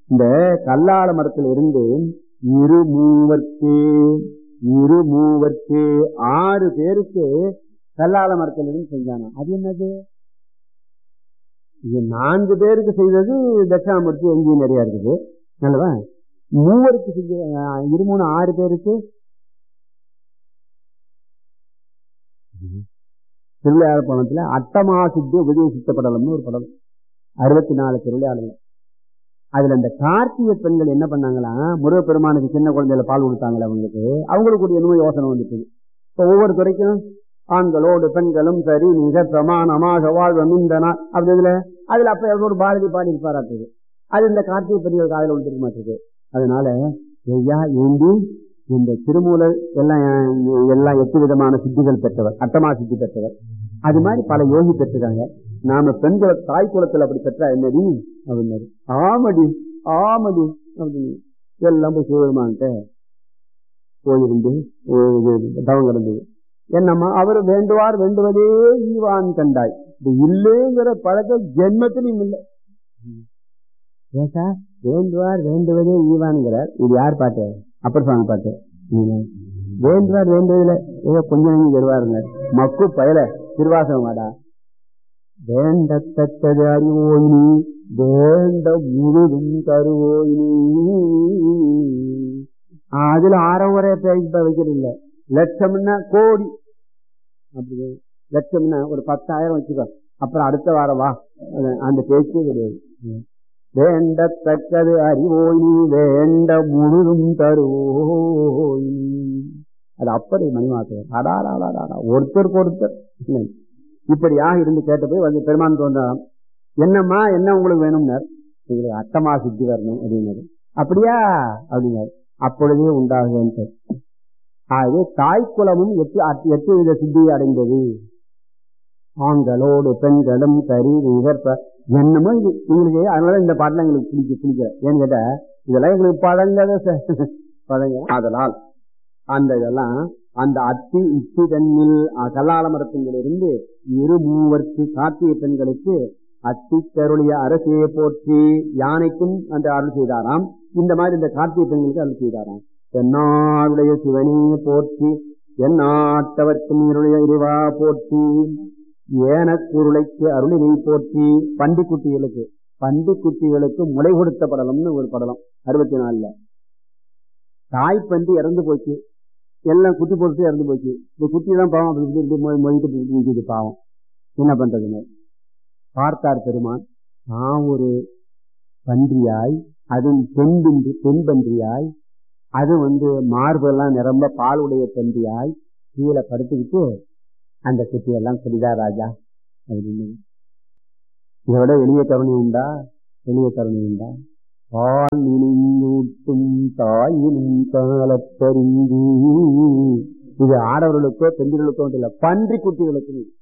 இந்த கல்லால மரத்துல இருந்து இரு மூவர்க்கு இரு மூவர்க்கு ஆறு பேருக்கு கல்லால மரத்துல இருந்து செஞ்சானா அது என்னது இது நான்கு பேருக்கு செய்தது தட்சிணாமூர்த்தி எங்கேயும் நிறைய இருக்குது நல்லவா மூவருக்கு செஞ்ச அஹ், இரு மூணு ஆறு பேருக்கு திருவிளையாட பணத்துல அட்டமா சித்தி உபதேசித்த படலம்னு ஒரு படம் அறுபத்தி நாலு திருவிளையாடல அதுல இந்த கார்த்திகை பெண்கள் என்ன பண்ணாங்களா முருகப்பெருமானுக்கு சின்ன குழந்தையில பால் கொடுத்தாங்களே அவங்களுக்கு அவங்களுக்கு ஒரு என்னமோ யோசனை வந்துட்டு இப்போ ஒவ்வொரு துறைக்கும் ஆண்களோடு பெண்களும் சரி மிக பிரமாணமாக வாழ்வம் இந்த நாள் அப்படி இதுல அதுல அப்ப ஒரு பாரதி பாடி இருப்பாராட்டுது அது இந்த கார்த்திகை பெண்கள் காதல விழுந்துருக்க மாட்டேங்குது அதனால ஐயா ஏந்தி இந்த திருமூலர் எல்லாம் எல்லாம் எட்டு விதமான சித்திகள் பெற்றவர் அட்டமா சித்தி பெற்றவர் அது மாதிரி பல யோகி பெற்றிருக்காங்க நாம பெண்களை தாய் குலத்துல அப்படி பெற்றா என்னடி அப்படின்னாரு ஆமடி ஆமடி அப்படின்னு எல்லாம் போய் சிவபெருமான்கிட்ட போயிருந்து தவம் கிடந்தது என்னம்மா அவர் வேண்டுவார் வேண்டுவதே ஈவான் கண்டாய் இது இல்லைங்கிற பழக்க ஜென்மத்திலும் இல்லை ஏசா வேண்டுவார் வேண்டுவதே ஈவான்கிறார் இது யார் பாட்டு அப்பர் சுவாமி பாட்டு ம். வேண்டுவார் வேண்டுவதில்லை ஏதோ கொஞ்சம் கொஞ்சம் வருவாருங்க மக்கு பயல திருவாசகம் வாடா வேண்டத்தக்கது அறிவோய் நீ வேண்ட முழுதும் தருவோய் நீ அதுல ஆறவரே பேச்சு வைக்கிறது இல்ல லட்சம்னா கோடி அப்படி லட்சம்னா ஒரு பத்தாயிரம் வச்சுக்கோ அப்புறம் அடுத்த வாரம் வா அது அந்த பேச்சே கிடையாது ம். வேண்டத்தக்கது அறிவோய் நீ வேண்ட முழுதும் தருவோய் நீ. அது அப்படி மணிமாத்தவர் அடாடாடாடா ஒருத்தருக்கு ஒருத்தர் இல்லை. இப்படியாக இருந்து கேட்ட போய் வந்து பெருமான் தோன்றாம் என்னம்மா என்ன உங்களுக்கு வேணும்னார் உங்களுக்கு அட்டமா சித்தி வரணும் அப்படின்னாரு அப்படியா அப்படின்னாரு அப்பொழுதே உண்டாகுது ஆகவே தாய்க்குலமும் எட்டு அட்- எட்டு வித சித்தியை அடைந்தது ஆண்களோடு பெண்களும் சரி விகற்ப என்னமோ இது உங்களுக்கு அதனால இந்த பாட்டுல எங்களுக்கு பிடிக்க பிடிக்கல ஏன்னு கேட்டா இதெல்லாம் எங்களுக்கு பழங்கத ச- பழங்க அதனால் அந்த இதெல்லாம் அந்த அத்தி இத்தி தன்னில் அஹ், கல்லால மரத்திலிருந்து இரு மூவர்க்கு கார்த்திகை பெண்களுக்கு அத்தி கருளிய அரசியை போற்றி யானைக்கும் அந்த அருள் செய்தாராம் இந்த மாதிரி இந்த கார்த்திகை பெண்களுக்கு அருள் செய்தாராம் தென்னாடுடைய சிவனே போற்றி எந்நாட்டவர்க்கும் இருளுடைய இறைவா போற்றி ஏன குருளைக்கு அருளினை போற்றி பண்டிக்குட்டிகளுக்கு பண்டிக்குட்டிகளுக்கு முளை கொடுத்த படலம்னு ஒரு படலம் அறுபத்தி நாலுல தாய்ப்பண்டி இறந்து போச்சு எல்லாம் குட்டி போட்டு இறந்து போச்சு இந்த குட்டி தான் பாவம் அப்படி இப்படி இப்படி மொய் மொழிட்டு இப்படி இப்படி நிக்குது பாவம் என்ன பண்றதுன்னு பார்த்தார் பெருமான் நான் ஒரு பன்றியாய் அதுவும் பெண் பின்றி பெண் பன்றியாய் அது வந்து மார்பெல்லாம் நிரம்ப பாலுடைய பன்றியாய் கீழே படுத்துக்கிட்டு அந்த குட்டியெல்லாம் சொல்லிதா ராஜா அப்படின்னு இதோட எளிய கருணை உண்டா எளிய கருணை உண்டா பால் நினைந்தூட்டும் தாயினும் காலப்பறிந்து இது ஆடவர்களுக்கோ பெண்களுக்கோ இல்ல பன்றி குட்டிகளுக்கு